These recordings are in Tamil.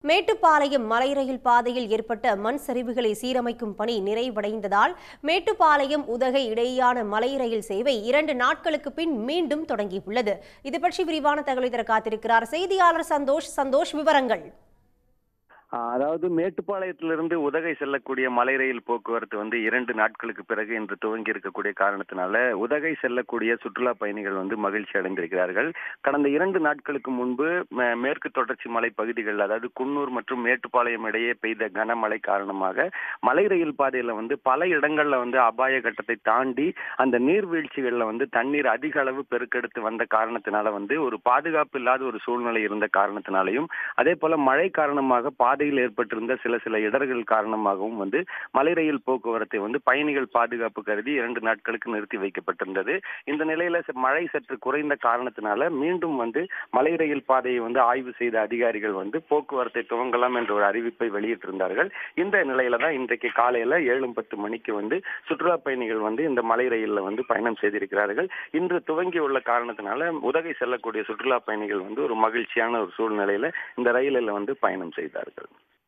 மேட்டுப்பாளையம் மலை ரயில் பாதையில் ஏற்பட்ட மண் சரிவுகளை சீரமைக்கும் பணி நிறைவடைந்ததால் மேட்டுப்பாளையம் உதகை இடையேயான மலை ரயில் சேவை இரண்டு நாட்களுக்கு பின் மீண்டும் தொடங்கியுள்ளது இது பற்றி விரிவான தகவலை தர காத்திருக்கிறார் செய்தியாளர் சந்தோஷ் சந்தோஷ் விவரங்கள் ஆஹ் அதாவது மேட்டுப்பாளையத்திலிருந்து உதகை செல்லக்கூடிய மலை ரயில் போக்குவரத்து வந்து இரண்டு நாட்களுக்கு பிறகு இன்று துவங்கி இருக்கக்கூடிய காரணத்தினால உதகை செல்லக்கூடிய சுற்றுலா பயணிகள் வந்து மகிழ்ச்சி அடைந்திருக்கிறார்கள் கடந்த இரண்டு நாட்களுக்கு முன்பு மே- மேற்கு தொடர்ச்சி மலை பகுதிகளில் அதாவது குன்னூர் மற்றும் மேட்டுப்பாளையம் இடையே பெய்த கனமழை காரணமாக மலை ரயில் பாதையில வந்து பல இடங்கள்ல வந்து அபாய கட்டத்தை தாண்டி அந்த நீர்வீழ்ச்சிகள்ல வந்து தண்ணீர் அதிக அளவு பெருக்கெடுத்து வந்த காரணத்தினால வந்து ஒரு பாதுகாப்பு இல்லாத ஒரு சூழ்நிலை இருந்த காரணத்தினாலையும் அதே போல மழை காரணமாக பாதையில் ஏற்பட்டிருந்த சில சில இடர்கள் காரணமாகவும் வந்து மலை ரயில் போக்குவரத்தை வந்து பயணிகள் பாதுகாப்பு கருதி இரண்டு நாட்களுக்கு நிறுத்தி வைக்கப்பட்டிருந்தது இந்த நிலையில ச- மழை சற்று குறைந்த காரணத்தினால மீண்டும் வந்து மலை ரயில் பாதையை வந்து ஆய்வு செய்த அதிகாரிகள் வந்து போக்குவரத்தை துவங்கலாம் என்ற ஒரு அறிவிப்பை வெளியிட்டிருந்தார்கள் இந்த நிலையில தான் இன்றைக்கு காலையில ஏழு பத்து மணிக்கு வந்து சுற்றுலா பயணிகள் வந்து இந்த மலை ரயில்ல வந்து பயணம் செய்திருக்கிறார்கள் இன்று துவங்கியுள்ள காரணத்தினால உதகை செல்லக்கூடிய சுற்றுலா பயணிகள் வந்து ஒரு மகிழ்ச்சியான ஒரு சூழ்நிலையில இந்த ரயிலில் வந்து பயணம் செய்தார்கள்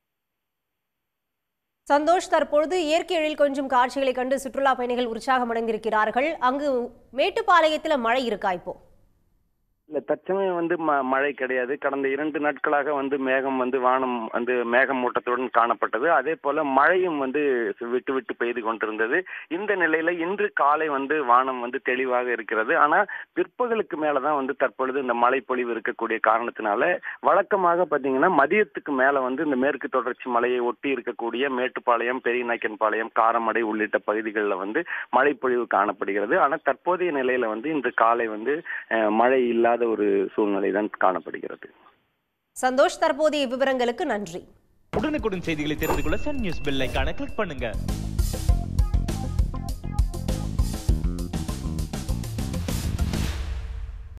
சந்தோஷ் தற்பொழுது இயற்கை எழில் கொஞ்சம் காட்சிகளை கண்டு சுற்றுலா பயணிகள் உற்சாகமடைந்திருக்கிறார்கள் அங்கு மேட்டுப்பாளையத்தில் மழை இருக்கா இப்போ இல்ல தற்சமயம் வந்து ம- மழை கிடையாது கடந்த இரண்டு நாட்களாக வந்து மேகம் வந்து வானம் வந்து மேகமூட்டத்துடன் காணப்பட்டது அதே போல மழையும் வந்து விட்டு விட்டு பெய்து கொண்டிருந்தது இந்த நிலையில இன்று காலை வந்து வானம் வந்து தெளிவாக இருக்கிறது ஆனா பிற்பகலுக்கு மேலதான் வந்து தற்பொழுது இந்த மழை பொழிவு இருக்கக்கூடிய காரணத்தினால வழக்கமாக பாத்தீங்கன்னா மதியத்துக்கு மேல வந்து இந்த மேற்கு தொடர்ச்சி மலையை ஒட்டி இருக்கக்கூடிய மேட்டுப்பாளையம் பெரியநாயக்கன்பாளையம் காரமடை உள்ளிட்ட பகுதிகளில் வந்து மழை பொழிவு காணப்படுகிறது ஆனா தற்போதைய நிலையில வந்து இன்று காலை வந்து அஹ், மழை இல்லாத ஒரு சூழ்நிலை தான் காணப்படுகிறது சந்தோஷ் தற்போதைய விவரங்களுக்கு நன்றி உடனுக்குடன் செய்திகளை தெரிந்து கொள்ள சன் நியூஸ் பெல் ஐகானை கிளிக் பண்ணுங்க